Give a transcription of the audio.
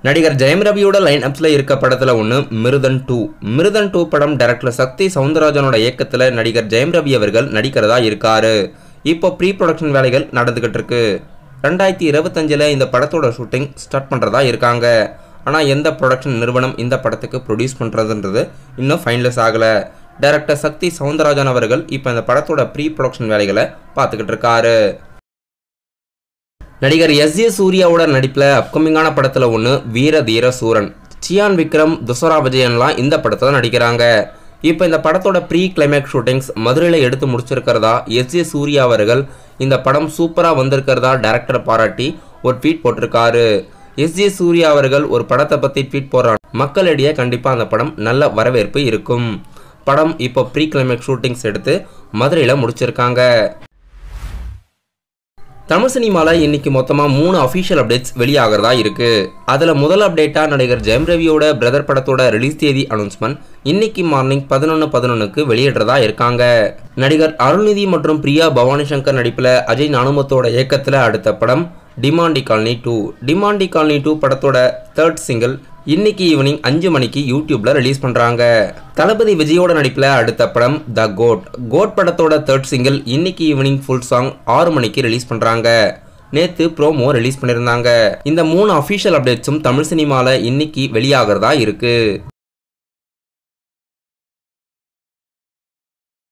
நடிகர் ஜெயம் ரவியோட லைன் அப்ஸ்ல இருக்க படத்துல ஒன்று மிருதன் டூ மிருதன் டூ படம் டைரக்டர் சக்தி சவுந்தரராஜனோட இயக்கத்துல நடிகர் ஜெயம் ரவி அவர்கள் நடிக்கிறதா இருக்காரு இப்போ ப்ரீ ப்ரொடக்ஷன் வேலைகள் நடந்துகிட்டு இருக்கு ரெண்டாயிரத்தி இருபத்தஞ்சில் இந்த படத்தோட ஷூட்டிங் ஸ்டார்ட் பண்ணுறதா இருக்காங்க ஆனால் எந்த ப்ரொடக்ஷன் நிறுவனம் இந்த படத்துக்கு ப்ரொடியூஸ் பண்ணுறதுன்றது இன்னும் ஃபைனலைஸ் ஆகலை டைரக்டர் சக்தி சவுந்தரராஜன் அவர்கள் இப்போ இந்த படத்தோட ப்ரீ ப்ரொடக்ஷன் வேலைகளை பார்த்துக்கிட்டு இருக்காரு நடிகர் எஸ் ஏ சூர்யாவோட நடிப்பில் அப்கமிங்கான படத்தில் ஒன்று வீர தீர சூரன் சியான் விக்ரம் துசரா விஜயன்லாம் இந்த படத்தில் நடிக்கிறாங்க இப்போ இந்த படத்தோட ப்ரீ கிளைமேக்ஸ் ஷூட்டிங்ஸ் மதுரையில் எடுத்து முடிச்சிருக்கிறதா எஸ் ஏ சூர்யா அவர்கள் இந்த படம் சூப்பராக வந்திருக்கிறதா டேரக்டரை பாராட்டி ஒரு ட்வீட் போட்டிருக்காரு எஸ் ஜே சூர்யா அவர்கள் ஒரு படத்தை பற்றி ட்வீட் போடுறாங்க மக்களிடையே கண்டிப்பாக அந்த படம் நல்ல வரவேற்பு இருக்கும் படம் இப்போ ப்ரீ கிளைமேக்ஸ் ஷூட்டிங்ஸ் எடுத்து மதுரையில் முடிச்சிருக்காங்க தமிழ் சினிமாவில் இன்னைக்கு மொத்தமாக மூணு அஃபிஷியல் அப்டேட்ஸ் வெளியாகிறதா இருக்கு அதில் முதல் அப்டேட்டாக நடிகர் ஜெயம் ரவியோட பிரதர் படத்தோட ரிலீஸ் தேதி அனௌன்ஸ்மெண்ட் இன்னைக்கு மார்னிங் பதினொன்று பதினொன்றுக்கு வெளியிடுறதா இருக்காங்க நடிகர் அருள்நிதி மற்றும் பிரியா பவானி சங்கர் நடிப்பில் அஜய் நானுமத்தோட இயக்கத்தில் அடுத்த படம் Demonte colony two Demonte colony two படத்தோட தேர்ட் சிங்கிள் இன்னைக்கு ஈவினிங் அஞ்சு மணிக்கு யூடியூப்ல ரிலீஸ் பண்றாங்க தளபதி விஜயோட நடிப்புல அடுத்த படம் த கோட் கோட் படத்தோட தேர்ட் சிங்கிள் இன்னைக்கு ஈவினிங் ஃபுல் சாங் ஆறு மணிக்கு ரிலீஸ் பண்றாங்க நேத்து ப்ரோமோ ரிலீஸ் பண்ணியிருந்தாங்க இந்த மூணு அஃபிஷியல் அப்டேட்ஸும் தமிழ் சினிமாவில் இன்னைக்கு வெளியாகிறதா இருக்கு